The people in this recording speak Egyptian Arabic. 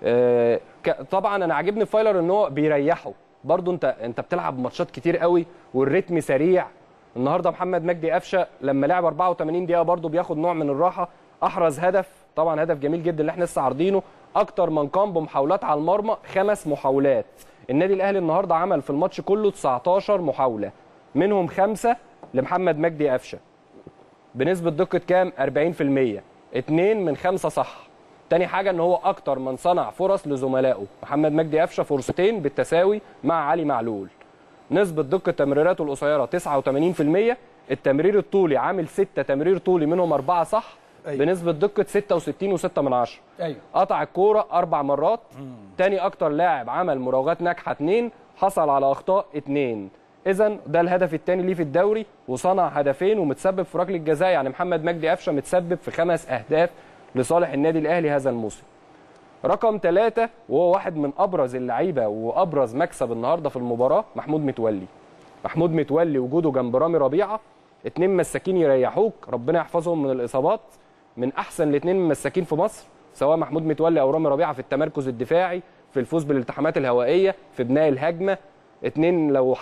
آه، ك- طبعا انا عاجبني في فايلر ان هو بيريحه برضو انت انت بتلعب ماتشات كتير قوي والريتم سريع النهارده محمد مجدي قفشه لما لعب 84 دقيقه برضو بياخد نوع من الراحه احرز هدف طبعا هدف جميل جدا اللي احنا لسه عارضينه اكتر من قام بمحاولات على المرمى خمس محاولات النادي الاهلي النهارده عمل في الماتش كله 19 محاوله منهم خمسه لمحمد مجدي قفشه بنسبه دقه كام 40% اتنين من خمسه صح تاني حاجه ان هو اكتر من صنع فرص لزملائه محمد مجدي قفشه فرصتين بالتساوي مع علي معلول نسبه دقه تمريراته القصيره 89% التمرير الطولي عامل ستة تمرير طولي منهم أربعة صح أيوة. بنسبة دقة 66 و6 من عشرة ايوه قطع الكورة أربع مرات تاني أكتر لاعب عمل مراوغات ناجحة اتنين حصل على أخطاء اتنين إذا ده الهدف الثاني ليه في الدوري وصنع هدفين ومتسبب في ركلة جزاء يعني محمد مجدي قفشة متسبب في خمس أهداف لصالح النادي الأهلي هذا الموسم رقم ثلاثة وهو واحد من أبرز اللعيبة وأبرز مكسب النهاردة في المباراة محمود متولي محمود متولي وجوده جنب رامي ربيعة اتنين مساكين يريحوك ربنا يحفظهم من الإصابات من أحسن الاتنين مساكين في مصر سواء محمود متولي أو رامي ربيعة في التمركز الدفاعي في الفوز بالالتحامات الهوائية في بناء الهجمة اتنين لو